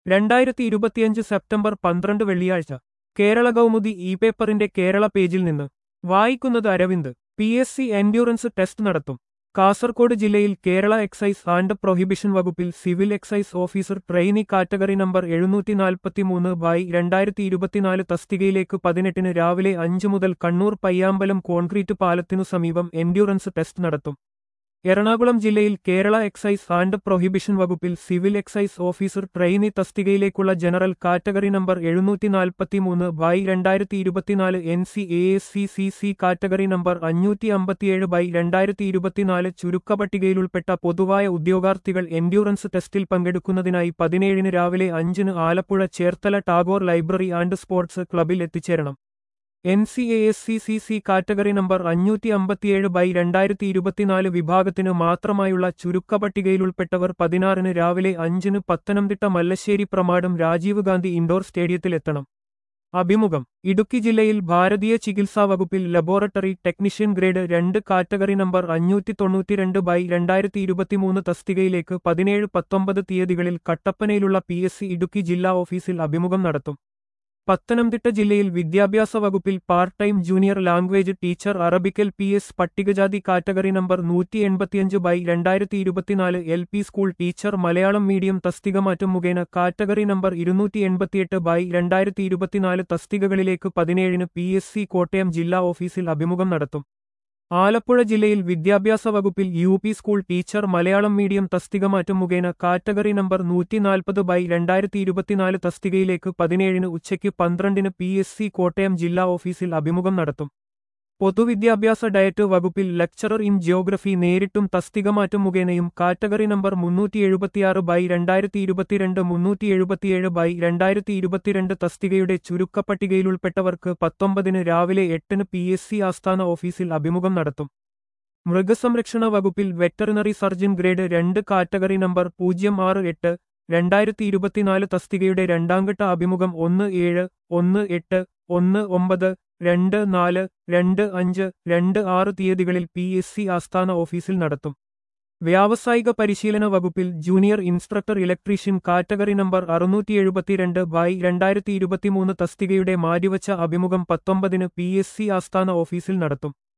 രണ്ടായിരത്തി ഇരുപത്തിയഞ്ച് സെപ്റ്റംബർ പന്ത്രണ്ട് വെള്ളിയാഴ്ച കേരള കൗമുദി ഇ പേപ്പറിന്റെ കേരള പേജിൽ നിന്ന് വായിക്കുന്നത് Aravind P S C endurance test നടത്തും കാസർകോട് ജില്ലയിൽ കേരള എക്സൈസ് ആൻഡ് പ്രൊഹിബിഷൻ വകുപ്പിൽ civil excise officer trainee category number എഴുന്നൂറ്റി നാൽപ്പത്തിമൂന്ന് ബൈ രണ്ടായിരത്തി ഇരുപത്തിനാല് തസ്തികയിലേക്ക് പതിനെട്ടിന് രാവിലെ അഞ്ച് മുതൽ കണ്ണൂർ പയ്യാമ്പലം കോൺക്രീറ്റ് പാലത്തിനു സമീപം എൻഡ്യൂറൻസ് ടെസ്റ്റ് നടത്തും എറണാകുളം ജില്ലയിൽ കേരള എക്സൈസ് ആൻഡ് പ്രൊഹിബിഷൻ വകുപ്പിൽ സിവിൽ എക്സൈസ് ഓഫീസർ ട്രെയിനി തസ്തികയിലേക്കുള്ള ജനറൽ കാറ്റഗറി നമ്പർ എഴുന്നൂറ്റി നാൽപ്പത്തിമൂന്ന് ബൈ രണ്ടായിരത്തി ഇരുപത്തിനാല് N C A S C C C category number അഞ്ഞൂറ്റി അമ്പത്തിയേഴ് ബൈ രണ്ടായിരത്തി ഇരുപത്തിനാല് ചുരുക്കപട്ടികയിലുൾപ്പെട്ട പൊതുവായ ഉദ്യോഗാർത്ഥികൾ എൻഡ്യൂറൻസ് ടെസ്റ്റിൽ പങ്കെടുക്കുന്നതിനായി പതിനേഴിന് രാവിലെ അഞ്ചിന് Alappuzha Cherthala Tagore library and sports ക്ലബിൽ എത്തിച്ചേരണം N C A S C C C category number അഞ്ഞൂറ്റി അമ്പത്തിയേഴ് ബൈ രണ്ടായിരത്തി ഇരുപത്തിനാല് വിഭാഗത്തിന് മാത്രമായുള്ള ചുരുക്കപട്ടികയിലുൾപ്പെട്ടവർ പതിനാറിന് രാവിലെ അഞ്ചിന് പത്തനംതിട്ട മല്ലശ്ശേരി പ്രമാടം രാജീവ് ഗാന്ധി ഇൻഡോർ സ്റ്റേഡിയത്തിലെത്തണം അഭിമുഖം ഇടുക്കി ജില്ലയിൽ ഭാരതീയ ചികിത്സാ വകുപ്പിൽ ലബോറട്ടറി ടെക്നീഷ്യൻ ഗ്രേഡ് രണ്ട് കാറ്റഗറി നമ്പർ അഞ്ഞൂറ്റി തൊണ്ണൂറ്റിരണ്ട് ബൈ രണ്ടായിരത്തി ഇരുപത്തിമൂന്ന് തസ്തികയിലേക്ക് പതിനേഴ് പത്തൊമ്പത് തീയതികളിൽ കട്ടപ്പനയിലുള്ള പി എസ് സി ഇടുക്കി ജില്ലാ ഓഫീസിൽ അഭിമുഖം നടത്തും പത്തനംതിട്ട ജില്ലയിൽ വിദ്യാഭ്യാസ വകുപ്പിൽ part time junior language teacher അറബിക്കൽ പി എസ് പട്ടികജാതി കാറ്റഗറി നമ്പർ നൂറ്റി എൺപത്തിയഞ്ച് ബൈ രണ്ടായിരത്തി ഇരുപത്തിനാല് L P school teacher Malayalam medium തസ്തിക മാറ്റം മുഖേന കാറ്റഗറി നമ്പർ ഇരുന്നൂറ്റി എൺപത്തിയെട്ട് ബൈ രണ്ടായിരത്തി ഇരുപത്തിനാല് തസ്തികകളിലേക്ക് പതിനേഴിന് പി എസ് സി കോട്ടയം ജില്ലാ ഓഫീസിൽ അഭിമുഖം നടത്തും ആലപ്പുഴ ജില്ലയിൽ വിദ്യാഭ്യാസ വകുപ്പിൽ U P school teacher Malayalam medium തസ്തിക മാറ്റം മുഖേന കാറ്റഗറി നമ്പർ നൂറ്റിനാൽപ്പത് ബൈ രണ്ടായിരത്തി ഇരുപത്തിനാല് തസ്തികയിലേക്ക് പതിനേഴിന് ഉച്ചയ്ക്ക് പന്ത്രണ്ടിന് പി എസ് സി കോട്ടയം ജില്ലാ ഓഫീസിൽ അഭിമുഖം നടത്തും പൊതുവിദ്യാഭ്യാസ ഡയറ്റ് വകുപ്പിൽ ലെക്ചറർ ഇൻ ജിയോഗ്രഫി നേരിട്ടും തസ്തിക മാറ്റം മുഖേനയും കാറ്റഗറി നമ്പർ മുന്നൂറ്റി എഴുപത്തിയാറ് ബൈ രണ്ടായിരത്തി ഇരുപത്തിരണ്ട് മുന്നൂറ്റി എഴുപത്തിയേഴ് ബൈ രണ്ടായിരത്തി ഇരുപത്തിരണ്ട് തസ്തികയുടെ ചുരുക്കപ്പട്ടികയിലുൾപ്പെട്ടവർക്ക് പത്തൊമ്പതിന് രാവിലെ എട്ടിന് പി എസ് സി ആസ്ഥാന ഓഫീസിൽ അഭിമുഖം നടത്തും മൃഗസംരക്ഷണ വകുപ്പിൽ വെറ്ററിനറി സർജൻ ഗ്രേഡ് രണ്ട് കാറ്റഗറി നമ്പർ പൂജ്യം ആറ് എട്ട് രണ്ടായിരത്തി ഇരുപത്തിനാല് തസ്തികയുടെ രണ്ടാംഘട്ട അഭിമുഖം ഒന്ന് ഏഴ് ഒന്ന് എട്ട് ഒന്ന് ഒമ്പത് രണ്ട് നാല് രണ്ട് അഞ്ച് രണ്ട് ആറ് തീയതികളിൽ പി എസ് സി ആസ്ഥാന ഓഫീസിൽ നടത്തും വ്യാവസായിക പരിശീലന വകുപ്പിൽ junior instructor electrician category number അറുന്നൂറ്റി എഴുപത്തിരണ്ട് ബൈ രണ്ടായിരത്തി ഇരുപത്തിമൂന്ന് തസ്തികയുടെ മാറ്റിവച്ച അഭിമുഖം പത്തൊമ്പതിന് പി എസ് സി ആസ്ഥാന ഓഫീസിൽ നടത്തും